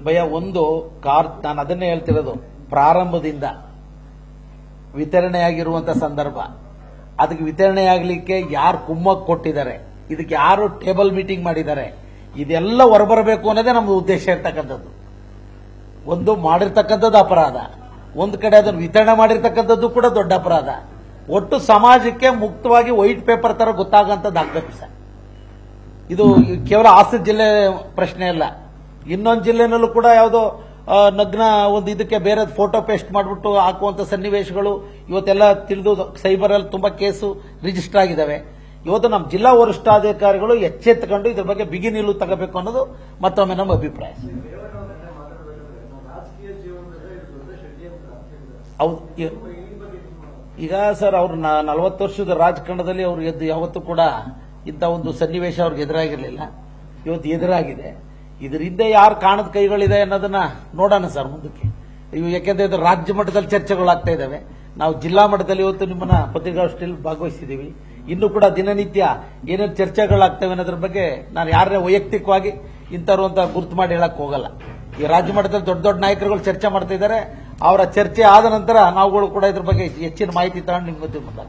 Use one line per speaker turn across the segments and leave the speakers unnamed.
ಭಯ ಒಂದು ಕಾರ್ ನಾನು ಅದನ್ನೇ ಹೇಳ್ತಿರೋದು ಪ್ರಾರಂಭದಿಂದ ವಿತರಣೆಯಾಗಿರುವಂತ ಸಂದರ್ಭ ಅದಕ್ಕೆ ವಿತರಣೆ ಆಗಲಿಕ್ಕೆ ಯಾರು ಕುಮ್ಮಕ್ ಕೊಟ್ಟಿದ್ದಾರೆ ಇದಕ್ಕೆ ಯಾರು ಟೇಬಲ್ ಮೀಟಿಂಗ್ ಮಾಡಿದ್ದಾರೆ ಇದೆಲ್ಲ ಹೊರಬರಬೇಕು ಅನ್ನೋದೇ ನಮ್ಮ ಉದ್ದೇಶ ಇರ್ತಕ್ಕಂಥದ್ದು ಒಂದು ಮಾಡಿರ್ತಕ್ಕಂಥದ್ದು ಅಪರಾಧ ಒಂದು ಕಡೆ ಅದನ್ನು ವಿತರಣೆ ಮಾಡಿರ್ತಕ್ಕಂಥದ್ದು ಕೂಡ ದೊಡ್ಡ ಅಪರಾಧ ಒಟ್ಟು ಸಮಾಜಕ್ಕೆ ಮುಕ್ತವಾಗಿ ವೈಟ್ ಪೇಪರ್ ತರ ಗೊತ್ತಾಗಂತದ್ದು ಆಗ್ಬೇಕು ಸರ್ ಇದು ಕೇವಲ ಹಾಸನ ಜಿಲ್ಲೆ ಪ್ರಶ್ನೆ ಅಲ್ಲ ಇನ್ನೊಂದು ಜಿಲ್ಲೆನಲ್ಲೂ ಕೂಡ ಯಾವುದೋ ಆ, ನಗ್ನ ಒಂದು ಇದಕ್ಕೆ ಬೇರೆ ಫೋಟೋ ಪೇಸ್ಟ್ ಮಾಡಿಬಿಟ್ಟು ಹಾಕುವಂತ ಸನ್ನಿವೇಶಗಳು ಇವತ್ತೆಲ್ಲ ತಿಳಿದು ಸೈಬರ್ ಅಲ್ಲಿ ತುಂಬಾ ಕೇಸು ರಿಜಿಸ್ಟರ್ ಆಗಿದ್ದಾವೆ ಇವತ್ತು ನಮ್ಮ ಜಿಲ್ಲಾ ವರಿಷ್ಠಾಧಿಕಾರಿಗಳು ಎಚ್ಚೆತ್ತುಕೊಂಡು ಇದ್ರ ಬಗ್ಗೆ ಬಿಗಿ ನಿಲುವು ತಗೋಬೇಕು ಅನ್ನೋದು ಮತ್ತೊಮ್ಮೆ ನಮ್ಮ ಅಭಿಪ್ರಾಯ ಹೌದು ಈ- ಈಗ ಸರ್ ಅವ್ರು ನಲವತ್ತು ವರ್ಷದ ರಾಜಕಾರಣದಲ್ಲಿ ಅವ್ರು ಎದ್ದು ಯಾವತ್ತೂ ಕೂಡ ಇಂಥ ಒಂದು ಸನ್ನಿವೇಶ ಅವ್ರಿಗೆ ಎದುರಾಗಿರ್ಲಿಲ್ಲ ಇವತ್ತು ಎದುರಾಗಿದೆ ಇದರಿಂದ ಯಾರು ಕಾಣದ ಕೈಗಳಿದೆ ಅನ್ನೋದನ್ನ ನೋಡೋಣ ಸರ್ ಮುಂದಕ್ಕೆ ಇವು ಯಾಕೆಂದ್ರೆ ಇದು ರಾಜ್ಯ ಮಟ್ಟದಲ್ಲಿ ಚರ್ಚೆಗಳಾಗ್ತಾ ಇದ್ದಾವೆ ನಾವು ಜಿಲ್ಲಾ ಮಟ್ಟದಲ್ಲಿ ಇವತ್ತು ನಿಮ್ಮನ್ನ ಪತ್ರಿಕಾಗೋಷ್ಠಿಯಲ್ಲಿ ಭಾಗವಹಿಸಿದ್ದೀವಿ ಇನ್ನು ಕೂಡ ದಿನನಿತ್ಯ ಏನೇನು ಚರ್ಚೆಗಳಾಗ್ತವೆ ಅನ್ನೋದ್ರ ಬಗ್ಗೆ ನಾನು ಯಾರೇ ವೈಯಕ್ತಿಕವಾಗಿ ಇಂಥವ್ರು ಅಂತ ಗುರುತು ಮಾಡಿ ಹೇಳಕ್ ಹೋಗಲ್ಲ ಈ ರಾಜ್ಯ ಮಟ್ಟದಲ್ಲಿ ದೊಡ್ಡ ದೊಡ್ಡ ನಾಯಕರುಗಳು ಚರ್ಚೆ ಮಾಡ್ತಾ ಇದ್ದಾರೆ ಅವರ ಚರ್ಚೆ ಆದ ನಂತರ ನಾವುಗಳು ಕೂಡ ಇದ್ರ ಬಗ್ಗೆ ಹೆಚ್ಚಿನ ಮಾಹಿತಿ ತಗೊಂಡು ನಿಮ್ಮ ಮುಂದೆ ಮುಂದೆ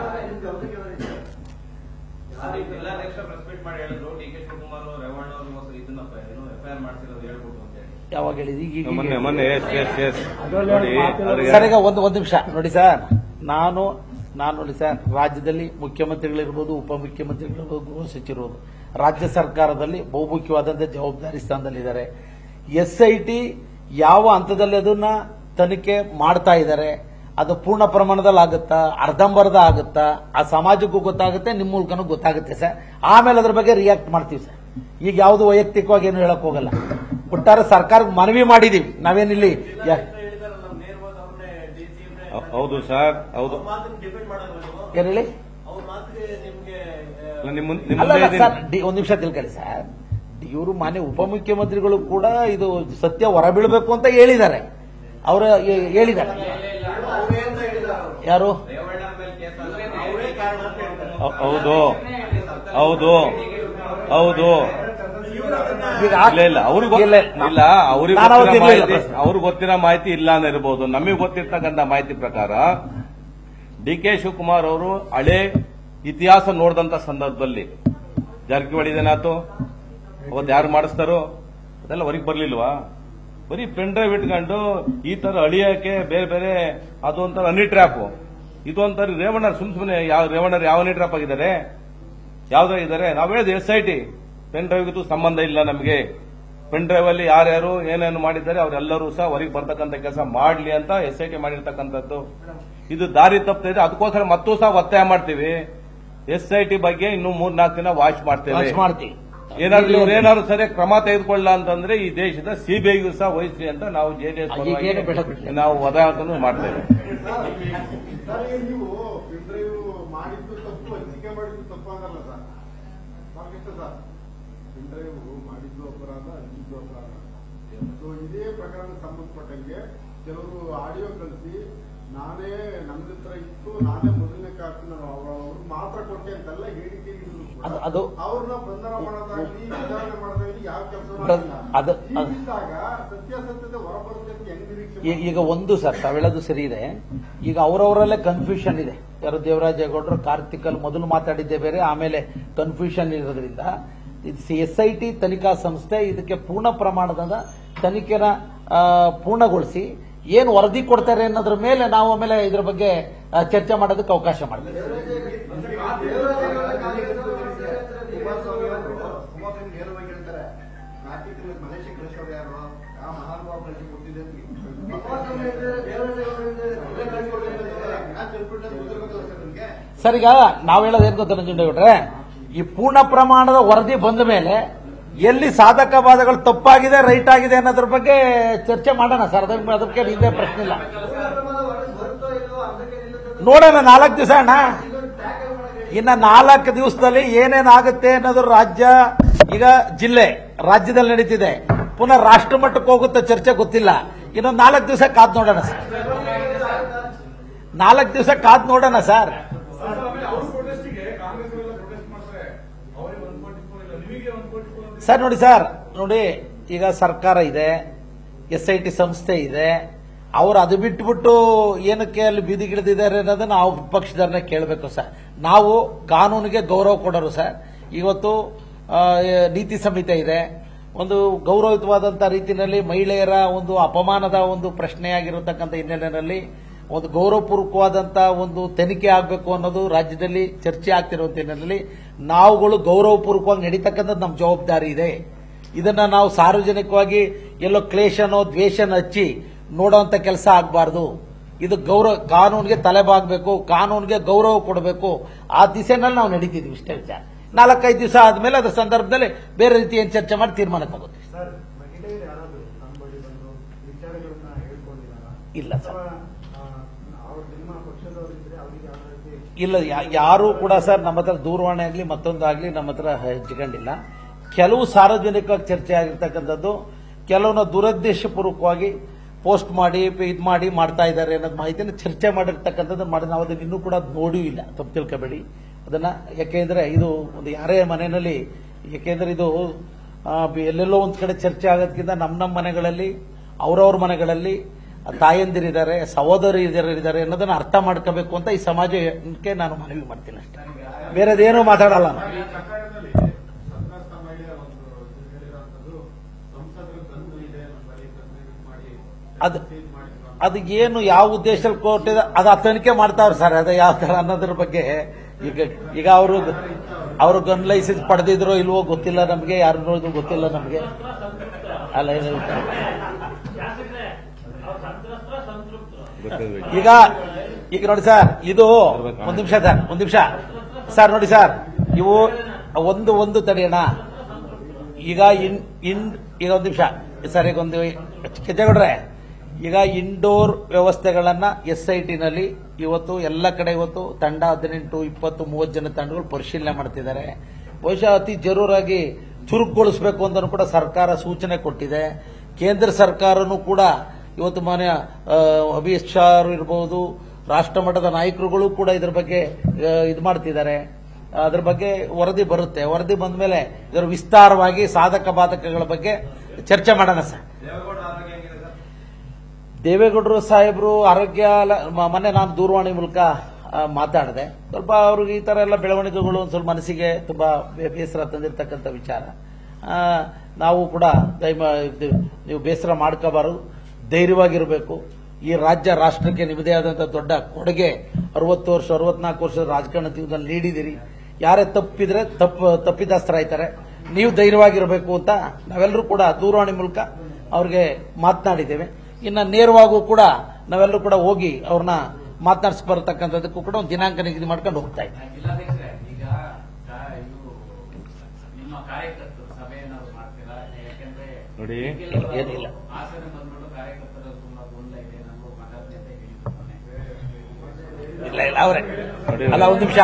ಜಿಲ್ಲಾಧ್ಯಕ್ಷ ಪ್ರೆಸ್ ಮೀಟ್ ಮಾಡಿ ಹೇಳಿದ್ರು ಡಿ ಕೆ ಶಿವಕುಮಾರ್ ರೇವಣ್ಣ ಅವರು ಇವತ್ತು ಇದನ್ನ ಏನು ಎಫ್ಐಆರ್ ಮಾಡಿಸಿರೋದು ಹೇಳ್ಬಿಟ್ಟು ಅಂತ ಹೇಳಿ
ಯಾವಾಗ ಹೇಳಿದ್ರಿ ಈಗ- ಈಗ-
ಮೊನ್ನೆ ಮೊನ್ನೆ ಎಸ್ ಎಸ್ ಎಸ್
ಅದ್ರಲ್ಲಿ
ನೋಡಿ
ಮಾತಿಲ್ಲ.
ಅವ್ರಿಗೆ-
ಸರ್ ಈಗ ಒಂದು ಒಂದು ನಿಮಿಷ ನೋಡಿ ಸರ್ ನಾನು ನಾನು ನೋಡಿ ಸರ್ ರಾಜ್ಯದಲ್ಲಿ ಮುಖ್ಯಮಂತ್ರಿಗಳಿರ್ಬೋದು ಉಪಮುಖ್ಯಮಂತ್ರಿಗಳಿರ್ಬೋದು ಗೃಹ ಸಚಿವರು ರಾಜ್ಯ ಸರ್ಕಾರದಲ್ಲಿ ಬಹುಮುಖ್ಯವಾದಂತಹ ಜವಾಬ್ದಾರಿ ಸ್ಥಾನದಲ್ಲಿದ್ದಾರೆ ಎಸ್ ಐ ಟಿ ಯಾವ ಹಂತದಲ್ಲಿ ಅದನ್ನ ತನಿಖೆ ಮಾಡ್ತಾ ಇದ್ದಾರೆ ಅದು ಪೂರ್ಣ ಪ್ರಮಾಣದಲ್ಲಿ ಆಗುತ್ತಾ ಅರ್ಧಂಬರ್ಧ ಆಗುತ್ತಾ ಆ ಸಮಾಜಕ್ಕೂ ಗೊತ್ತಾಗುತ್ತೆ ನಿಮ್ಮ ಮೂಲಕನೂ ಗೊತ್ತಾಗುತ್ತೆ ಸರ್ ಆಮೇಲೆ ಅದ್ರ ಬಗ್ಗೆ ರಿಯಾಕ್ಟ್ ಮಾಡ್ತೀವಿ ಸರ್ ಈಗ ಯಾವುದು ವೈಯಕ್ತಿಕವಾಗಿ ಏನು ಹೇಳಕ್ ಹೋಗಲ್ಲ ಒಟ್ಟಾರೆ ಸರ್ಕಾರಕ್ಕೆ ಮನವಿ ಮಾಡಿದೀವಿ ನಾವೇನಿಲ್ಲಿ ಯಾ-
ಹೌ- ಹೌದು ಸರ್ ಹೌದು
ಏನ್ ಹೇಳಿ
ಅಲ್ಲ, ನಿಮ್ ಮುಂದೆ ನಿಮ್
ಅಲ್ಲ
ಮುಂದೆ
ಅಲ್ಲ ಸರ್ ಡಿ- ಒಂದ್ ನಿಮಿಷ ತಿಳ್ಕೊಳ್ಳಿ ಸರ್ ಇವರು ಮಾನ್ಯ ಉಪಮುಖ್ಯಮಂತ್ರಿಗಳು ಕೂಡ ಇದು ಸತ್ಯ ಹೊರಬೀಳಬೇಕು ಅಂತ ಹೇಳಿದ್ದಾರೆ ಅವರು ಹೇಳಿದ್ದಾರೆ ಯಾರು
ರೇವಣ್ಣ ಮೇಲೆ ಕೇಸ್
ಹೌ- ಹೌದು ಹೌದು ಹೌದು
ಈಗ ಆ-
ಇಲ್ಲ ಇಲ್ಲ ಅವ್ರಿಗೆ
ಇಲ್ಲ,
ಇಲ್ಲ ಅವ್ರಿಗೆ
ನಾನು ಅವತ್ತು
ಗೊತ್ತಿರೋ
ಇರ್ಲಿಲ್ಲ
ಮಾಹಿತಿ ಅವ್ರಿಗೆ ಗೊತ್ತಿರೋ ಮಾಹಿತಿ ಇಲ್ಲ ಅನ್ನಿರ್ಬೋದು ನಮಗೆ ಗೊತ್ತಿರ್ತಕ್ಕಂಥ ಮಾಹಿತಿ ಪ್ರಕಾರ ಡಿ ಕೆ ಶಿವಕುಮಾರ್ ಅವರು ಹಳೆ ಇತಿಹಾಸ ನೋಡಿದಂತ ಸಂದರ್ಭದಲ್ಲಿ ಜಾರಕಿಹೊಳಿ ಇದೇನಾತು ಅವತ್ತು ಯಾರು ಮಾಡಿಸ್ತಾರೋ ಅದೆಲ್ಲ ಹೊರಗೆ ಬರ್ಲಿಲ್ವಾ ಬರೀ ಪೆನ್ ಡ್ರೈವ್ ಇಟ್ಕೊಂಡು ಈ ತರ ಅಳಿಯಕ್ಕೆ ಬೇರೆ ಬೇರೆ ಅದು ಒಂಥರ ಹನಿ ಟ್ರ್ಯಾಪ್ ಇದು ಒಂಥರ ರೇವಣ್ಣ ಸುಮ್ ಸುಮ್ಮನೆ ಯಾವ ರೇವಣ್ಣರು ಯಾವ ಹನಿ ಟ್ರ್ಯಾಪ್ ಆಗಿದ್ದಾರೆ ಯಾವ್ದೋ ಇದ್ದಾರೆ ನಾವು ಹೇಳಿದ ಎಸ್ ಐ ಟಿ ಪೆನ್ ಡ್ರೈವ್ಗೂ ಸಂಬಂಧ ಇಲ್ಲ ನಮಗೆ ಪೆನ್ ಡ್ರೈವ್ ಅಲ್ಲಿ ಯಾರ್ಯಾರು ಏನೇನು ಮಾಡಿದ್ದಾರೆ ಅವರೆಲ್ಲರೂ ಸಹ ಹೊರಗೆ ಬರ್ತಕ್ಕಂಥ ಕೆಲಸ ಮಾಡ್ಲಿ ಅಂತ ಎಸ್ ಐ ಟಿ ಮಾಡಿರ್ತಕ್ಕಂಥದ್ದು ಇದು ದಾರಿ ತಪ್ಪಿದೆ ಅದಕ್ಕೋಸ್ಕರ ಮತ್ತೂ ಸಹ ಒತ್ತಾಯ ಮಾಡ್ತೀವಿ ಎಸ್ ಐ ಟಿ ಬಗ್ಗೆ ಇನ್ನು ಮೂರ್ ನಾಲ್ಕು ದಿನ ವಾಚ್ ಮಾಡ್ತೇವೆ
ವಾಚ್ ಮಾಡ್ತೀವಿ
ಏನಾದ್ರು ಇವ್ರು ಏನಾದ್ರು ಸರಿ ಕ್ರಮ ತೆಗೆದುಕೊಳ್ಳ ಅಂತಂದ್ರೆ ಈ ದೇಶದ ಸಿಬಿಐಗೂ ಸಹ ವಹಿಸ್ಲಿ ಅಂತ ನಾವು ಜೆಡಿಎಸ್
ಈಗೇನು ಬೇಡ ಬಿಡಿ.
ನಾವು ಒದಾಯತನು ಮಾಡ್ತೇವೆ
ಸರ್ ನೀವು ಪಿಂಡ್ರೈವ್ ಮಾಡಿದ್ದು ತಪ್ಪು ಹಂಚಿಕೆ ಮಾಡಿದ್ದು ತಪ್ಪು ಆಗಲ್ಲ ಸರ್ ಸಾಕಿಷ್ಟ ಸರ್ ಪಿಂಡ್ರೈವ್ ಮಾಡಿದ್ದು ಅಪರಾಧ ಹಂಚಿದ್ದು ಅಪರಾಧ ಸೊ ಇದೇ ಪ್ರಕರಣ ಸಂಬಂಧಪಟ್ಟಂಗೆ ಕೆಲವರು ಆಡಿಯೋ ಕಳಿಸಿ ನಾನೇ ನನ್ನ ಹತ್ರ ಇತ್ತು ನಾನೇ ಮೊದಲನೇ ಕಾಪಿ ನಾನು ಅವ್ರು ಮಾತ್ರ ಕೊಟ್ಟೆ ಅಂತೆಲ್ಲ ಹೇಳಿಕೆ ನೀಡಿದ್ರು ಕೂಡ
ಅದು- ಅದು-
ಅವ್ರನ್ನ ಬಂಧನ ಮಾಡೋದಾಗ್ಲಿ ವಿಚಾರಣೆ ಮಾಡೋದಾಗ್ಲಿ ಯಾವ ಕೆಲಸ
ಬ್ರ- ಅದು- ಅದು-
ಹೀಗಿದ್ದಾಗ ಸತ್ಯಾಸತ್ಯತೆ ಹೊರಬರುತ್ತೆ ಅಂತ ಹೆಂಗ್ ನಿರೀಕ್ಷೆ
ಈ- ಈಗ ಒಂದು ಸರ್ ತಾವ್ ಹೇಳೋದು ಸರಿ ಇದೆ ಈಗ ಅವರವರಲ್ಲೇ ಕನ್ಫ್ಯೂಷನ್ ಇದೆ ಯಾರು ದೇವರಾಜೇಗೌಡರು ಕಾರ್ತಿಕಲ್ ಮೊದಲು ಮಾತಾಡಿದ್ದೆ ಬೇರೆ ಆಮೇಲೆ ಕನ್ಫ್ಯೂಷನ್ ಇರೋದ್ರಿಂದ ಎಸ್ ಐ ಟಿ ತನಿಖಾ ಸಂಸ್ಥೆ ಇದಕ್ಕೆ ಪೂರ್ಣ ಪ್ರಮಾಣದ ತನಿಖೆನ ಆ, ಪೂರ್ಣಗೊಳಿಸಿ ಏನು ವರದಿ ಕೊಡ್ತಾರೆ ಅನ್ನೋದ್ರ ಮೇಲೆ ನಾವು ಆಮೇಲೆ ಇದ್ರ ಬಗ್ಗೆ ಆ, ಚರ್ಚೆ ಮಾಡೋದಕ್ಕೆ ಅವಕಾಶ ಮಾಡ್ತೀವಿ
ಕುಮಾರಸ್ವಾಮಿ ಅವರು ಕುಮಾರಸ್ವಾಮಿ ನೇರವಾಗಿ ಹೇಳ್ತಾರೆ ಕಾರ್ತಿಕ್ ಮಲೇಷ್ಯಾ ಕಳಿಸೋರು ಯಾರು ಆ ಮಹಾನುಭಾವ ಕಳಿಸಿ ಕೊಟ್ಟಿದೆ
ಸರ್ ಈಗ ನಾವ್ ಹೇಳೋದು ಏನ್ ಗೊತ್ತಾ ನಂಜುಂಡೇಗೌಡ್ರೆ ಈ ಪೂರ್ಣ ಪ್ರಮಾಣದ ವರದಿ ಬಂದ ಮೇಲೆ ಎಲ್ಲಿ ಸಾಧಕ ಬಾಧಗಳು ತಪ್ಪಾಗಿದೆ ರೈಟ್ ಆಗಿದೆ ಅನ್ನೋದ್ರ ಬಗ್ಗೆ ಚರ್ಚೆ ಮಾಡೋಣ ಸರ್ ಅದಕ್ಕೆ ಅದಕ್ಕೆ ಇದೇ ಪ್ರಶ್ನೆ ಇಲ್ಲ ನೋಡೋಣ ನಾಲ್ಕು ದಿವಸ ಅಣ್ಣ ಇನ್ನ ನಾಲ್ಕು ದಿವಸದಲ್ಲಿ ಏನೇನಾಗುತ್ತೆ ಅನ್ನೋದು ರಾಜ್ಯ ಈಗ ಜಿಲ್ಲೆ ರಾಜ್ಯದಲ್ಲಿ ನಡೀತಿದೆ ಪುನಃ ರಾಷ್ಟ್ರ ಮಟ್ಟಕ್ಕೆ ಹೋಗುತ್ತೆ ಚರ್ಚೆ ಗೊತ್ತಿಲ್ಲ ಇನ್ನೊಂದು ನಾಲ್ಕು ದಿವಸ ಕಾದ್ ನೋಡೋಣ ಸರ್ ನಾಲ್ಕು ದಿವಸ ಕಾದ್ ನೋಡೋಣ ಸರ್ ಸರ್ ನೋಡಿ ಸರ್ ನೋಡಿ ಈಗ ಸರ್ಕಾರ ಇದೆ ಎಸ್ ಐ ಟಿ ಸಂಸ್ಥೆ ಇದೆ ಅವ್ರು ಅದು ಬಿಟ್ಬಿಟ್ಟು ಏನಕ್ಕೆ ಅಲ್ಲಿ ಬೀದಿಗಿಳಿದಿದ್ದಾರೆ ಅನ್ನೋದನ್ನ ನಾವು ಪಕ್ಷದವ್ರನ್ನ ಕೇಳಬೇಕು ಸರ್ ನಾವು ಕಾನೂನಿಗೆ ಗೌರವ ಕೊಡೋರು ಸರ್ ಇವತ್ತು ಆ, ನೀತಿ ಸಂಹಿತೆ ಇದೆ ಒಂದು ಗೌರವಯುತವಾದಂತಹ ರೀತಿಯಲ್ಲಿ ಮಹಿಳೆಯರ ಒಂದು ಅಪಮಾನದ ಒಂದು ಪ್ರಶ್ನೆಯಾಗಿರತಕ್ಕಂಥ ಹಿನ್ನೆಲೆಯಲ್ಲಿ ಒಂದು ಗೌರವಪೂರ್ವಕವಾದಂತ ಒಂದು ತನಿಖೆ ಆಗಬೇಕು ಅನ್ನೋದು ರಾಜ್ಯದಲ್ಲಿ ಚರ್ಚೆ ಆಗ್ತಿರುವಂತ ಹಿನ್ನೆಲೆಯಲ್ಲಿ ನಾವುಗಳು ಗೌರವಪೂರ್ವಕವಾಗಿ ನಡೀತಕ್ಕಂಥದ್ದು ನಮ್ಮ ಜವಾಬ್ದಾರಿ ಇದೆ ಇದನ್ನ ನಾವು ಸಾರ್ವಜನಿಕವಾಗಿ ಎಲ್ಲೋ ಕ್ಲೇಶನೋ ದ್ವೇಷನ ಹಚ್ಚಿ ನೋಡುವಂತ ಕೆಲಸ ಆಗಬಾರ್ದು ಇದು ಗೌರವ ಕಾನೂನಿಗೆ ತಲೆಬಾಗಬೇಕು ಕಾನೂನಿಗೆ ಗೌರವ ಕೊಡಬೇಕು ಆ ದಿಸೆನಲ್ಲಿ ನಾವು ನಡೀತಿದ್ವಿ ಇಷ್ಟೇ ವಿಚಾರ ನಾಲ್ಕೈದು ದಿವಸ ಆದ್ಮೇಲೆ ಅದ್ರ ಸಂದರ್ಭದಲ್ಲಿ ಬೇರೆ ರೀತಿ ಏನು ಚರ್ಚೆ ಮಾಡಿ ತೀರ್ಮಾನಕ್ಕೆ ಹೋಗುತ್ತೆ
ಸರ್ ಮಹಿಳೆಯರು ಯಾರಾದ್ರು ನಮ್ಮ ಬಳಿ ಬಂದು ವಿಚಾರಗಳನ್ನ ಹೇಳ್ಕೊಂಡಿದ್ದಾರಾ
ಇಲ್ಲ ಸರ್.
ಅಥವಾ ಆ, ಅವ್ರು ನಿಮ್ಮ ಪಕ್ಷದವರಿದ್ರೆ ಅವರಿಗೆ ಯಾವ ರೀತಿ
ಇಲ್ಲ ಯಾ- ಯಾರೂ ಕೂಡ ಸರ್ ನಮ್ಮ ಹತ್ರ ದೂರವಾಣಿ ಆಗಲಿ ಮತ್ತೊಂದು ಆಗಲಿ ನಮ್ಮ ಹತ್ರ ಹಂಚಿಕೊಂಡಿಲ್ಲ ಕೆಲವು ಸಾರ್ವಜನಿಕವಾಗಿ ಚರ್ಚೆ ಆಗಿರ್ತಕ್ಕಂಥದ್ದು ಕೆಲವನ್ನ ದುರುದ್ದೇಶಪೂರ್ವಕವಾಗಿ ಪೋಸ್ಟ್ ಮಾಡಿ ಇದು ಮಾಡಿ ಮಾಡ್ತಾ ಇದ್ದಾರೆ ಅನ್ನೋದು ಮಾಹಿತಿಯನ್ನು ಚರ್ಚೆ ಮಾಡಿರ್ತಕ್ಕಂಥದ್ದು ಮಾಡಿ ನಾವು ಅದನ್ನ ಇನ್ನೂ ಕೂಡ ನೋಡಿಯೂ ಇಲ್ಲ ತಪ್ಪು ತಿಳ್ಕೊಬೇಡಿ ಅದನ್ನ ಯಾಕೆಂದ್ರೆ ಇದು ಒಂದು ಯಾರೇ ಮನೆಯಲ್ಲಿ ಯಾಕೆಂದ್ರೆ ಇದು ಆ, ಎಲ್ಲೆಲ್ಲೋ ಒಂದ್ ಕಡೆ ಚರ್ಚೆ ಆಗೋದಕ್ಕಿಂತ ನಮ್ಮ ನಮ್ಮ ಮನೆಗಳಲ್ಲಿ ಅವರವ್ರ ಮನೆಗಳಲ್ಲಿ ತಾಯಂದಿರಿದ್ದಾರೆ ಸಹೋದರಿ ಇದ್ದಾರೆ ಅನ್ನೋದನ್ನ ಅರ್ಥ ಮಾಡ್ಕೋಬೇಕು ಅಂತ ಈ ಸಮಾಜಕ್ಕೆ ನಾನು ಮನವಿ ಮಾಡ್ತೀನಿ ಅಷ್ಟೇ ಬೇರೆದೇನೂ ಮಾತಾಡಲ್ಲ ನಾನು.
ಈ ಪ್ರಕರಣದಲ್ಲಿ ಸಂತ್ರಸ್ತ ಮಹಿಳೆಯ ಒಂದು ಹೇಳಿರುವಂತದ್ದು ಸಂಸದರು ಬಂದು ಇದೆ ನಮ್ಮ ಬಳಿ ತಂದು ಮಾಡಿ
ಅದು
ಸೀಸ್ ಮಾಡಿದ್ರು ಅಂತ.
ಅದು ಏನು ಯಾವ ಉದ್ದೇಶದಲ್ಲಿ ಕೊಟ್ಟಿದೆ ಅದು ಆ ತನಿಖೆ ಮಾಡ್ತಾವ್ರೆ ಸರ್ ಅದು ಯಾವ ತರ ಅನ್ನೋದ್ರ ಬಗ್ಗೆ ಈಗ ಈಗ ಅವರು ಅವರು ಗನ್ ಲೈಸೆನ್ಸ್ ಪಡೆದಿದ್ರೋ ಇಲ್ವೋ ಗೊತ್ತಿಲ್ಲ ನಮಗೆ ಯಾರು ನೋಡಿದ್ರು ಗೊತ್ತಿಲ್ಲ ನಮಗೆ ಅಲ್ಲ ಇದು-
ಗೊತ್ತಿಲ್ಲ
ಈಗ ಈಗ ನೋಡಿ ಸರ್ ಇದು ಒಂದ್ ನಿಮಿಷ ಸರ್ ಒಂದ್ ನಿಮಿಷ ಸರ್ ನೋಡಿ ಸರ್ ಇವು ಒಂದು ಒಂದು ತಡೆಯೋಣ ಈಗ ಇನ್ ಇನ್ ಈಗ ಒಂದು ನಿಮಿಷ ಸರ್ ಈಗ ಒಂದು ಕೆಜೆಗೌಡ್ರೆ ಈಗ ಇಂಡೋರ್ ವ್ಯವಸ್ಥೆಗಳನ್ನ ಎಸ್ ಐ ಟಿನಲ್ಲಿ ಇವತ್ತು ಎಲ್ಲ ಕಡೆ ಇವತ್ತು ತಂಡ ಹದಿನೆಂಟು ಇಪ್ಪತ್ತು ಮೂವತ್ತು ಜನ ತಂಡಗಳು ಪರಿಶೀಲನೆ ಮಾಡ್ತಿದ್ದಾರೆ ಬಹುಶಃ ಅತಿ ಜರೂರಾಗಿ ಚುರುಕುಗೊಳಿಸಬೇಕು ಅಂತ ಕೂಡ ಸರ್ಕಾರ ಸೂಚನೆ ಕೊಟ್ಟಿದೆ ಕೇಂದ್ರ ಸರ್ಕಾರನೂ ಕೂಡ ಇವತ್ತು ಮಾನ್ಯ ಆ, ಅಮಿತ್ ಶಾ ಅವರು ಇರಬಹುದು ರಾಷ್ಟ್ರ ಮಟ್ಟದ ನಾಯಕರುಗಳು ಕೂಡ ಇದ್ರ ಬಗ್ಗೆ ಇದು ಮಾಡ್ತಿದ್ದಾರೆ ಅದ್ರ ಬಗ್ಗೆ ವರದಿ ಬರುತ್ತೆ ವರದಿ ಬಂದ ಮೇಲೆ ಇದರ ವಿಸ್ತಾರವಾಗಿ ಸಾಧಕ ಬಾಧಕಗಳ ಬಗ್ಗೆ ಚರ್ಚೆ ಮಾಡೋಣ ಸರ್
ದೇವೇಗೌಡರ ಆರೋಗ್ಯ ಹೆಂಗಿದೆ ಸರ್
ದೇವೇಗೌಡರು ಸಾಹೇಬರು ಆರೋಗ್ಯ ಲ- ಮ- ಮೊನ್ನೆ ನಾನು ದೂರವಾಣಿ ಮೂಲಕ ಆ, ಮಾತಾಡಿದೆ ಸ್ವಲ್ಪ ಅವ್ರಿಗೆ ಈ ತರ ಎಲ್ಲ ಬೆಳವಣಿಗೆಗಳು ಒಂದು ಸ್ವಲ್ಪ ಮನಸ್ಸಿಗೆ ತುಂಬಾ ಬೇ- ಬೇಸರ ತಂದಿರತಕ್ಕಂಥ ವಿಚಾರ ಆ, ನಾವು ಕೂಡ ದಯಮ ಇದು ನೀವು ಬೇಸರ ಮಾಡ್ಕೋಬಾರದು ಧೈರ್ಯವಾಗಿರಬೇಕು ಈ ರಾಜ್ಯ ರಾಷ್ಟ್ರಕ್ಕೆ ನಿಮ್ಮದೇ ಆದಂತಹ ದೊಡ್ಡ ಕೊಡುಗೆ ಅರವತ್ತು ವರ್ಷ ಅರವತ್ನಾಲ್ಕು ವರ್ಷದ ರಾಜಕಾರಣ ಜೀವನದಲ್ಲಿ ನೀಡಿದಿರಿ ಯಾರೇ ತಪ್ಪಿದ್ರೆ ತಪ್ಪು ತಪ್ಪಿತಸ್ಥರಾಯ್ತಾರೆ ನೀವು ಧೈರ್ಯವಾಗಿರಬೇಕು ಅಂತ ನಾವೆಲ್ಲರೂ ಕೂಡ ದೂರವಾಣಿ ಮೂಲಕ ಅವ್ರಿಗೆ ಮಾತನಾಡಿದ್ದೇವೆ ಇನ್ನ ನೇರವಾಗೂ ಕೂಡ ನಾವೆಲ್ಲರೂ ಕೂಡ ಹೋಗಿ ಅವ್ರನ್ನ ಮಾತನಾಡಿಸಿ ಬರತಕ್ಕಂಥದ್ದಕ್ಕೂ ಕೂಡ ಒಂದು ದಿನಾಂಕ ನಿಗದಿ ಮಾಡ್ಕೊಂಡು ಹೋಗ್ತಾ ಇದ್ದೀವಿ
ಜಿಲ್ಲಾಧ್ಯಕ್ಷರೇ ಈಗ ಕಾ- ಇವು ನಿಮ್ಮ ಕಾರ್ಯಕರ್ತರು ಸಭೆಯನ್ನು ಮಾಡ್ತೀರಾ ಯಾಕಂದ್ರೆ
ನೋಡಿ.
ನಿಖಿಲ್ ಅವರು
ಏನಿಲ್ಲ.
ಹಾಸನ ಬಂದ್ಬಿಟ್ಟು ಕಾರ್ಯಕರ್ತರ ತುಂಬಾ ಗೊಂದಲ ಇದೆ ನಮಗೂ ಮಾತಾಡ್ತೀನಿ ಅಂತ ಹೇಳಿದ್ರು ಮೊನ್ನೆ.
ಇಲ್ಲ ಇಲ್ಲ ಅವರೇ ಅಲ್ಲ ಒಂದು ನಿಮಿಷ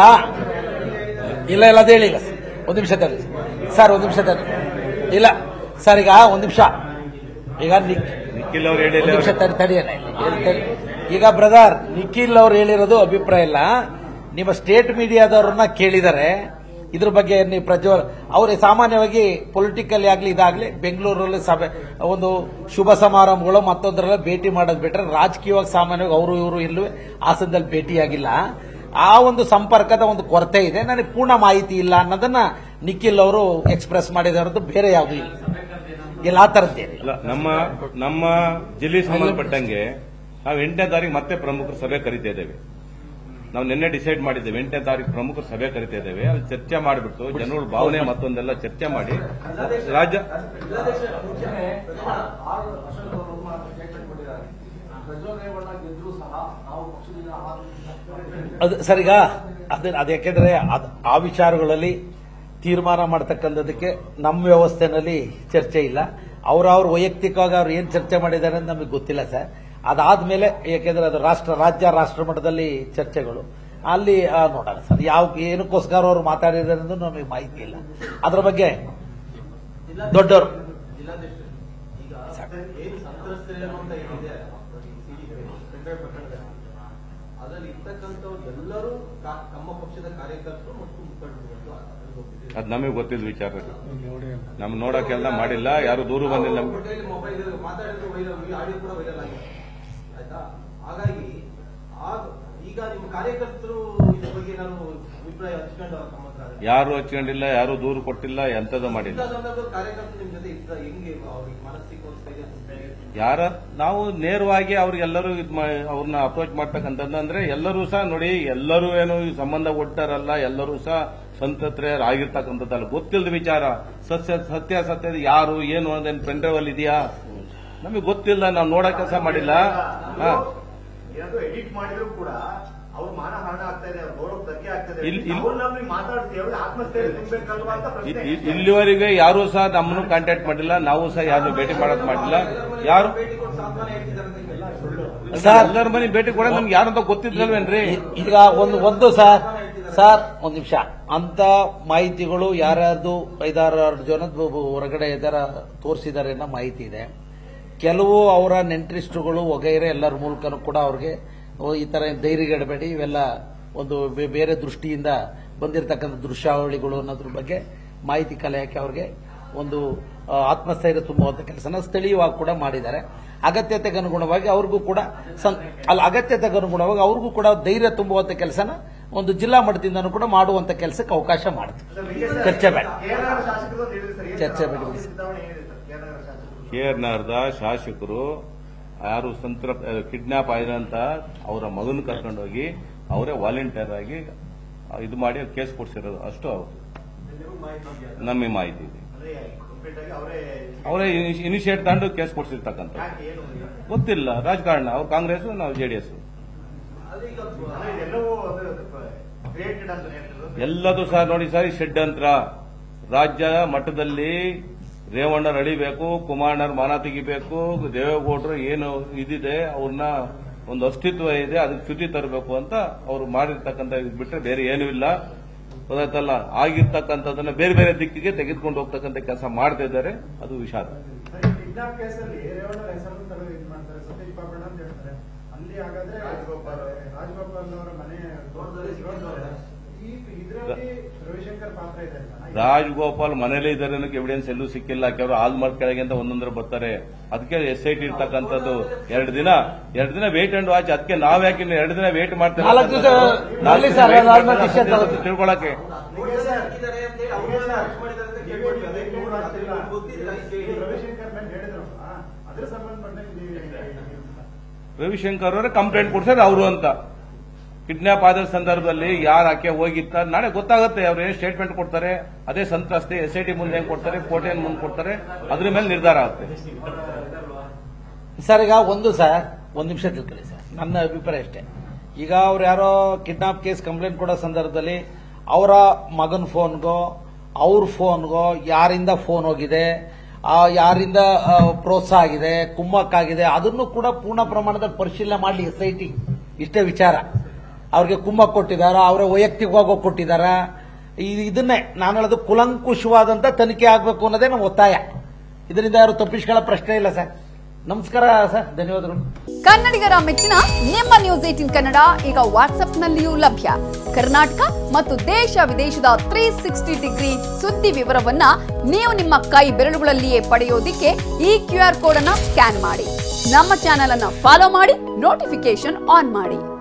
ಇಲ್ಲ ಇಲ್ಲ ಅದು ಹೇಳಿಲ್ಲ ಸರ್. ಒಂದು ನಿಮಿಷ ತಡಿ ಸರ್ ಒಂದು ನಿಮಿಷ ತಡಿ ಇಲ್ಲ ಸರ್ ಈಗ ಒಂದು ನಿಮಿಷ ಈಗ ನಿಕ್
ನಿಖಿಲ್ ಅವ್ರು
ಒಂದು
ಹೇಳಿಲ್ಲ
ನಿಮಿಷ ತಡಿ ತಡಿಯಲ್ಲ ಇಲ್ಲಿ. ಇಲ್ಲಿ ತಡಿ. ಈಗ ಬ್ರದರ್ ನಿಖಿಲ್ ಅವ್ರು ಹೇಳಿರೋದು ಅಭಿಪ್ರಾಯ ಇಲ್ಲ ನಿಮ್ಮ ಸ್ಟೇಟ್ ಮೀಡಿಯಾದವ್ರನ್ನ ಕೇಳಿದರೆ ಇದ್ರ ಬಗ್ಗೆ ನೀವು ಪ್ರಜ್ವಲ್ ಅವ್ರು ಸಾಮಾನ್ಯವಾಗಿ ಪೊಲಿಟಿಕಲ್ ಆಗ್ಲಿ ಇದಾಗ್ಲಿ ಬೆಂಗಳೂರಲ್ಲಿ ಸಭೆ ಒಂದು ಶುಭ ಸಮಾರಂಭಗಳು ಮತ್ತೊಂದರೆಲ್ಲ ಭೇಟಿ ಮಾಡೋದು ಬಿಟ್ರೆ ರಾಜಕೀಯವಾಗಿ ಸಾಮಾನ್ಯವಾಗಿ ಅವರು ಇವರು ಎಲ್ಲೂ ಹಾಸನದಲ್ಲಿ ಭೇಟಿಯಾಗಿಲ್ಲ ಆ ಒಂದು ಸಂಪರ್ಕದ ಒಂದು ಕೊರತೆ ಇದೆ ನನಗೆ ಪೂರ್ಣ ಮಾಹಿತಿ ಇಲ್ಲ ಅನ್ನೋದನ್ನ ನಿಖಿಲ್ ಅವರು ಎಕ್ಸ್ಪ್ರೆಸ್ ಮಾಡಿದವರದ್ದು ಬೇರೆ ಯಾವುದೂ ಇಲ್ಲ ಇಲ್ಲ ಆ ಥರದ್ದೇನಿಲ್ಲ
ಇಲ್ಲ ನಮ್ಮ ನಮ್ಮ ಜಿಲ್ಲೆ ಸಂಬಂಧಪಟ್ಟಂಗೆ ನಾವು ಎಂಟನೇ ತಾರೀಕು ಮತ್ತೆ ಪ್ರಮುಖರ ಸಭೆ ಕರಿತಾ ಇದ್ದೇವೆ ನಾವು ನಿನ್ನೆ ಡಿಸೈಡ್ ಮಾಡಿದ್ದೇವೆ ಎಂಟನೇ ತಾರೀಕು ಪ್ರಮುಖರ ಸಭೆ ಕರಿತಾ ಇದ್ದೇವೆ ಅಲ್ಲಿ ಚರ್ಚೆ ಮಾಡಿಬಿಟ್ಟು ಜನಗಳ ಭಾವನೆ ಮತ್ತೊಂದೆಲ್ಲ ಚರ್ಚೆ ಮಾಡಿ ರಾಜ್ಯ
ಅದು ಸರ್ ಈಗ ಅದ ಅದು ಯಾಕೆಂದ್ರೆ ಅದ್- ಆ ವಿಚಾರಗಳಲ್ಲಿ ತೀರ್ಮಾನ ಮಾಡತಕ್ಕಂಥದಕ್ಕೆ ನಮ್ಮ ವ್ಯವಸ್ಥೆನಲ್ಲಿ ಚರ್ಚೆ ಇಲ್ಲ ಅವ್ರವ್ರ ವೈಯಕ್ತಿಕವಾಗಿ ಅವ್ರು ಏನ್ ಚರ್ಚೆ ಮಾಡಿದ್ದಾರೆ ಅಂತ ನಮಗೆ ಗೊತ್ತಿಲ್ಲ ಸರ್ ಅದಾದ್ಮೇಲೆ ಯಾಕೆಂದ್ರೆ ಅದು ರಾಷ್ಟ್ರ ರಾಜ್ಯ ರಾಷ್ಟ್ರ ಮಟ್ಟದಲ್ಲಿ ಚರ್ಚೆಗಳು ಅಲ್ಲಿ ಆ, ನೋಡೋಣ ಸರ್ ಯಾವ ಏನಕ್ಕೋಸ್ಕರ ಅವರು ಮಾತಾಡಿದ್ದಾರೆ ಅನ್ನೋದು ನಮಗೆ ಮಾಹಿತಿ ಇಲ್ಲ ಅದ್ರ ಬಗ್ಗೆ ದೊಡ್ಡವರು
ಜಿಲ್ಲಾಧ್ಯಕ್ಷರು ಈಗ ಏನು ಸಂತ್ರಸ್ತರು ಅಂತ ಏನಿದೆ ಈ ಪೆಂಡ್ರೈವ್ ಪ್ರಕರಣದಲ್ಲಿ
ಅದರಲ್ಲಿ ಇರ್ತಕ್ಕಂಥವ್ರು ಎಲ್ಲರೂ ಕಾ- ನಮ್ಮ ಪಕ್ಷದ ಕಾರ್ಯಕರ್ತರು ಮತ್ತು ಮುಖಂಡರು ಅಂತ ಅದ್ರಲ್ಲಿ ಹೋಗ್ತಿದೆ.
ಅದು ನಮಗೆ ಗೊತ್ತಿದ್ದ ವಿಚಾರ ನಮ್ ನೋಡಕ್ಕೆಲ್ಲ ಮಾಡಿಲ್ಲ ಯಾರು ದೂರು ಬಂದಿಲ್ಲ
ಅವ್ರ
ನಮ್ಗೆ
ಕೈಲಿ ಮೊಬೈಲ್ ಮಾತಾಡಿದ್ರು ವೈರಲ್ ಈ ಆಡಿಯೋ ಕೂಡ ವೈರಲ್ ಆಗಿದೆ ಆಯ್ತಾ ಹಾಗಾಗಿ ಆಗ ಈಗ ನಿಮ್ಮ ಕಾರ್ಯಕರ್ತರು ಇದ್ರ ಬಗ್ಗೆ ನಾನು ಅಭಿಪ್ರಾಯ ಹಂಚ್ಕೊಂಡು ತಮ್ಮ ಹತ್ರ ಆದ್ರೆ.
ಯಾರು ಹಚ್ಕೊಂಡಿಲ್ಲ ಯಾರು ದೂರು ಕೊಟ್ಟಿಲ್ಲ ಎಂತದ್ದು ಮಾಡಿಲ್ಲ
ಇಂಥ ಸಂದರ್ಭದಲ್ಲಿ ಕಾರ್ಯಕರ್ತರು ನಿಮ್ ಜೊತೆ ಇದ್ರ ಹೆಂಗೆ ಅವ್ರಿಗೆ ಮಾನಸಿಕ
ಯಾರ ನಾವು ನೇರವಾಗಿ ಅವ್ರಿಗೆಲ್ಲರೂ ಇದ್ ಮಾ- ಅವ್ರನ್ನ ಅಪ್ರೋಚ್ ಮಾಡ್ತಕ್ಕಂಥದ್ದು ಅಂದ್ರೆ ಎಲ್ಲರೂ ಸಹ ನೋಡಿ ಎಲ್ಲರೂ ಏನು ಈ ಸಂಬಂಧ ಒಟ್ಟಾರಲ್ಲ ಎಲ್ಲರೂ ಸಹ ಸಂತತ್ರೆಯರಾಗಿರ್ತಕ್ಕಂಥದ್ದಲ್ಲ ಗೊತ್ತಿಲ್ಲದ ವಿಚಾರ ಸತ್ಯ ಸತ್ಯಾಸತ್ಯದ ಯಾರು ಏನು ಅದೇನು ಪೆಂಡ್ರೈವ್ ಅಲ್ಲಿ ಇದೆಯಾ ನಮಗೆ ಗೊತ್ತಿಲ್ಲ ನಾವು ನೋಡೋ ಕೆಲಸ ಮಾಡಿಲ್ಲ ಹಾ.
ಏನಾದ್ರು ಎಡಿಟ್ ಮಾಡಿದ್ರು ಕೂಡ ಅವ್ರ ಮಾನಹಾನ ಆಗ್ತಾ ಇದೆ ಅವ್ರ ಗೌರವ ಧಕ್ಕೆ ಆಗ್ತಾ
ಇಲ್-
ಇದೆ
ಇಲ್-
ಅವ್ರು ನಮ್ಗೆ ಮಾತಾಡ್ತೀವಿ ಅವ್ರಿಗೆ ಆತ್ಮಸ್ಥೈರ್ಯ ತುಂಬಬೇಕಲ್ವಾ ಅಂತ
ಇ-
ಪ್ರಶ್ನೆ
ಇ- ಇಲ್ಲಿವರೆಗೆ ಯಾರೂ ಸಹ ನಮ್ಮನ್ನು ಕಾಂಟ್ಯಾಕ್ಟ್ ಮಾಡಿಲ್ಲ ನಾವು ಸಹ ಯಾರನ್ನು ಭೇಟಿ ಮಾಡೋದು ಮಾಡಿಲ್ಲ ಯಾರು
ಭೇಟಿ ಕೊಟ್ಟು ಸಾಂತ್ವನ ಹೇಳ್ತಿದ್ದಾರೆ ಅಂತ ಕೇಳಿ.
ಸರ್
ಎಲ್ಲರ ಮನೆ ಭೇಟಿ ಕೂಡ ನಮ್ಗೆ ಯಾರಂತ ಗೊತ್ತಿದ್ರಲ್ವೇನ್ರಿ
ಈ- ಈಗ ಒಂದು ಒಂದು ಸರ್ ಸರ್ ಒಂದು ನಿಮಿಷ ಅಂತ ಮಾಹಿತಿಗಳು ಯಾರ್ಯಾರ್ದು ಐದಾರು ಜನದ ಹೊರಗಡೆ ಇದಾರ ತೋರಿಸಿದ್ದಾರೆ ಅನ್ನೋ ಮಾಹಿತಿ ಇದೆ ಕೆಲವು ಅವರ ನೆಂಟ್ರಿಸ್ಟುಗಳು ವಗೈರೆ ಎಲ್ಲರ ಮೂಲಕನೂ ಕೂಡ ಅವ್ರಿಗೆ ಓ, ಈ ತರ ಧೈರ್ಯಗೆಡಬೇಡಿ ಇವೆಲ್ಲ ಒಂದು ಬೇ- ಬೇರೆ ದೃಷ್ಟಿಯಿಂದ ಬಂದಿರತಕ್ಕಂಥ ದೃಶ್ಯಾವಳಿಗಳು ಅನ್ನೋದ್ರ ಬಗ್ಗೆ ಮಾಹಿತಿ ಕಲೆಯಕ್ಕೆ ಅವ್ರಿಗೆ ಒಂದು ಆ, ಆತ್ಮಸ್ಥೈರ್ಯ ತುಂಬುವಂತ ಕೆಲಸನ ಸ್ಥಳೀಯವಾಗಿ ಕೂಡ ಮಾಡಿದ್ದಾರೆ ಅಗತ್ಯತೆಗೆ ಅನುಗುಣವಾಗಿ ಅವ್ರಿಗೂ ಕೂಡ ಸಂ- ಅಲ್ಲ ಅಗತ್ಯತೆಗೆ ಅನುಗುಣವಾಗಿ ಅವ್ರಿಗೂ ಕೂಡ ಧೈರ್ಯ ತುಂಬುವಂತ ಕೆಲಸನ ಒಂದು ಜಿಲ್ಲಾ ಮಟ್ಟದಿಂದನೂ ಕೂಡ ಮಾಡುವಂತ ಕೆಲಸಕ್ಕೆ ಅವಕಾಶ ಮಾಡುತ್ತೆ ಚರ್ಚೆ ಬೇಡ
ಕೇರಳ ಶಾಸಕರು ಅಂತ ಹೇಳಿದ್ರು ಸರ್ ಏನ್
ಚರ್ಚೆ
ಸರ್?
ಬೇಡ.
ಅವ್ರ ಸಿದ್ಧಾವಣೆ ಏನಿದೆ ಸರ್ ಕೇರಳ ಶಾಸಕರು
ಕೇರ್ನಾರ್ದ ಶಾಸಕರು ಯಾರು ಸಂತ್ರ ಕಿಡ್ನಾಪ್ ಆಗಿದಂತ ಅವರ ಮಗನ ಕರ್ಕೊಂಡೋಗಿ ಅವರೇ ವಾಲಂಟಿಯರ್ ಆಗಿ ಇದು ಮಾಡಿ ಕೇಸ್ ಕೊಡ್ಸಿರೋದು ಅಷ್ಟು ಹೌದು
ನಿಮ್ಗೂ ಮಾಹಿತಿ ಇದೆಯಾ?
ನಮಗೆ ಮಾಹಿತಿ ಇದೆ
ಅಂದ್ರೆ ಕಂಪ್ಲೀಟ್ ಆಗಿ ಅವರೇ
ಅವರೇ ಇನಿಷಿಯೇಟ್ ತಗೊಂಡು ಕೇಸ್ ಕೊಡ್ಸಿರ್ತಕ್ಕಂಥ
ಯಾಕೆ ಏನು
ಗೊತ್ತಿಲ್ಲ ರಾಜಕಾರಣ ಅವ್ರು ಕಾಂಗ್ರೆಸ್ ನಾವು ಜೆಡಿಎಸ್
ಅದೇ ಈಗ
ಅಂದ್ರೆ ಇದೆಲ್ಲವೂ ಕ್ರಿಯೇಟೆಡ್ ಅಂತ ಹೇಳ್ತಿದ್ರು
ಎಲ್ಲದೂ ಸಹ ನೋಡಿ ಸರ್ ಈ ಷಡ್ಯಂತ್ರ ರಾಜ್ಯ ಮಟ್ಟದಲ್ಲಿ ರೇವಣ್ಣರು ಅಳಿಬೇಕು ಕುಮಾರಣ್ಣರ್ ಮಾನ ತೆಗಿಬೇಕು ದೇವೇಗೌಡರು ಏನು ಇದಿದೆ ಅವ್ರನ್ನ ಒಂದು ಅಸ್ತಿತ್ವ ಇದೆ ಅದಕ್ಕೆ ಚ್ಯುತಿ ತರಬೇಕು ಅಂತ ಅವ್ರು ಮಾಡಿರ್ತಕ್ಕಂಥ ಇದು ಬಿಟ್ರೆ ಬೇರೆ ಏನೂ ಇಲ್ಲ ಗೊತ್ತಾಯ್ತಲ್ಲ ಆಗಿರ್ತಕ್ಕಂಥದ್ದನ್ನ ಬೇರೆ ಬೇರೆ ದಿಕ್ಕಿಗೆ ತೆಗೆದುಕೊಂಡು ಹೋಗ್ತಕ್ಕಂಥ ಕೆಲಸ ಮಾಡ್ತಾ ಇದ್ದಾರೆ ಅದು ವಿಷಾದ
ಸರಿ ಕಿಡ್ನಾಪ್ ಕೇಸಲ್ಲಿ ರೇವಣ್ಣರ ಹೆಸರನ್ನು ತೆಗೆದು ಇದು ಮಾಡ್ತಾರೆ ಸತೀಶ್ ಬಾಬಣ್ಣ ಅಂತ ಹೇಳ್ತಾರೆ ಅಲ್ಲಿ ಹಾಗಾದ್ರೆ
ರಾಜಗೋಪಾಲ್.
ರಾಜಗೋಪಾಲ್ ಅವರ ಮನೆ
ತೋಟದಲ್ಲಿ ಸಿಕ್ಕಿದ್ದಾರೆ.
ಈ ಇದರಲ್ಲಿ ರವಿಶಂಕರ್ ಪಾತ್ರ ಇದೆ ಅಂತ
ರಾಜಗೋಪಾಲ್ ಮನೇಲಿ ಇದ್ದಾರೆ ಅನ್ನೋಕೆ ಎವಿಡೆನ್ಸ್ ಎಲ್ಲೂ ಸಿಕ್ಕಿಲ್ಲ ಕೆಲವರು ಆಲ್ಮಾರ್ಕ್ ಕೆಳಗೆ ಅಂತ ಒಂದೊಂದ್ರ ಬರ್ತಾರೆ ಅದಕ್ಕೆ ಎಸ್ ಐ ಟಿ ಇರ್ತಕ್ಕಂಥದ್ದು ಎರಡು ದಿನ ಎರಡು ದಿನ ವೇಟ್ ಅಂಡ್ ವಾಚ್ ಅದಕ್ಕೆ ನಾವ್ ಯಾಕೆ ಇನ್ನು ಎರಡು ದಿನ ವೇಟ್ ಮಾಡ್ತೇವೆ
ನಾಲ್ಕು ದಿವಸ ಅಲ್ಲಿ ಸರ್, ಆಲ್ಮಾರ್ಕ್ ವಿಷಯ ತಗೊಳ್ತೀವಿ.
ತಿಳ್ಕೊಳಕ್ಕೆ
ನೋಡ್ತಾರೆ, ಹಾಕಿದ್ದಾರೆ ಅಂತ ಹೇಳಿ ಅವ್ರು ಅರೆಸ್ಟ್ ಮಾಡಿದ್ದಾರೆ ಅಂತ ಕೇಳ್ಕೊಳ್ತೀವಿ. ಅದೇ ಕೇಳ್ಕೊಳ್ತೀವಿ. ಅದಕ್ಕೆ ಗೊತ್ತಿಲ್ಲ ಈ ಕೇಳಿ.
ರವಿಶಂಕರ್ ಮೇಲೆ ಹೇಳಿದ್ರಲ್ಲ ಅದ್ರ ಸಂಬಂಧಪಟ್ಟಂಗೆ ನೀವು ಹೇಗೆ-
ರವಿಶಂಕರ್ ಅವರೇ ಕಂಪ್ಲೇಂಟ್ ಕೊಡ್ತಾರೆ ಅವರು ಅಂತ ಕಿಡ್ನಾಪ್ ಆದ ಸಂದರ್ಭದಲ್ಲಿ ಯಾರು ಆಕೆ ಹೋಗಿತ್ತ ನಾಳೆ ಗೊತ್ತಾಗುತ್ತೆ ಅವ್ರು ಏನ್ ಸ್ಟೇಟ್ಮೆಂಟ್ ಕೊಡ್ತಾರೆ ಅದೇ ಸಂತ್ರಸ್ತೆ ಎಸ್ ಐ ಟಿ ಮುಂದೆ ಹೆಂಗ್ ಕೊಡ್ತಾರೆ ಕೋರ್ಟ್ ಏನ್ ಮುಂದೆ ಕೊಡ್ತಾರೆ ಅದ್ರ ಮೇಲೆ ನಿರ್ಧಾರ ಆಗುತ್ತೆ
ಸರ್ ಈಗ ಒಂದು ಸರ್ ಒಂದು ನಿಮಿಷ ತಿಳ್ಕೊಳ್ಳಿ ಸರ್ ನನ್ನ ಅಭಿಪ್ರಾಯ ಅಷ್ಟೇ ಈಗ ಅವ್ರು ಯಾರೋ ಕಿಡ್ನಾಪ್ ಕೇಸ್ ಕಂಪ್ಲೇಂಟ್ ಕೊಡೋ ಸಂದರ್ಭದಲ್ಲಿ ಅವರ ಮಗನ ಫೋನ್ಗೋ ಅವ್ರ ಫೋನ್ಗೋ ಯಾರಿಂದ ಫೋನ್ ಹೋಗಿದೆ ಆ ಯಾರಿಂದ ಆ, ಪ್ರೋತ್ಸಾಹ ಆಗಿದೆ ಕುಮ್ಮಕ್ಕಾಗಿದೆ ಅದನ್ನು ಕೂಡ ಪೂರ್ಣ ಪ್ರಮಾಣದಲ್ಲಿ ಪರಿಶೀಲನೆ ಮಾಡಲಿ ಎಸ್ ಐ ಟಿ ಇಷ್ಟೇ ವಿಚಾರ ಅವ್ರಿಗೆ ಕುಮ್ಮಕ್ ಕೊಟ್ಟಿದಾರ ಅವರೇ ವೈಯಕ್ತಿಕವಾಗಿ ಹೋಗಿ ಕೊಟ್ಟಿದಾರ ಈ- ಇದನ್ನೇ ನಾನು ಹೇಳೋದು ಕುಲಂಕುಷವಾದಂತ ತನಿಖೆ ಆಗಬೇಕು ಅನ್ನೋದೇ ನಮ್ಮ ಒತ್ತಾಯ ಇದರಿಂದ ಯಾರು ತಪ್ಪಿಸ್ಕೊಳ್ಳೋ ಪ್ರಶ್ನೆ ಇಲ್ಲ ಸರ್ ನಮಸ್ಕಾರ ಸರ್ ಧನ್ಯವಾದಗಳು
ಕನ್ನಡಿಗರ ಮೆಚ್ಚಿನ ನಿಮ್ಮ ನ್ಯೂಸ್ ಏಟಿನ್ ಕನ್ನಡ ಈಗ ವಾಟ್ಸ್ಆಪ್ನಲ್ಲಿಯೂ ಲಭ್ಯ ಕರ್ನಾಟಕ ಮತ್ತು ದೇಶ ವಿದೇಶದ ತ್ರೀ ಸಿಕ್ಸ್ಟಿ ಡಿಗ್ರಿ ಸುದ್ದಿ ವಿವರವನ್ನ ನೀವು ನಿಮ್ಮ ಕೈ ಬೆರಳುಗಳಲ್ಲಿಯೇ ಪಡೆಯೋದಿಕ್ಕೆ ಈ ಕ್ಯೂ ಆರ್ ಕೋಡ್ ಅನ್ನ ಸ್ಕ್ಯಾನ್ ಮಾಡಿ ನಮ್ಮ ಚಾನೆಲ್ ಅನ್ನ ಫಾಲೋ ಮಾಡಿ ನೋಟಿಫಿಕೇಶನ್ ಆನ್ ಮಾಡಿ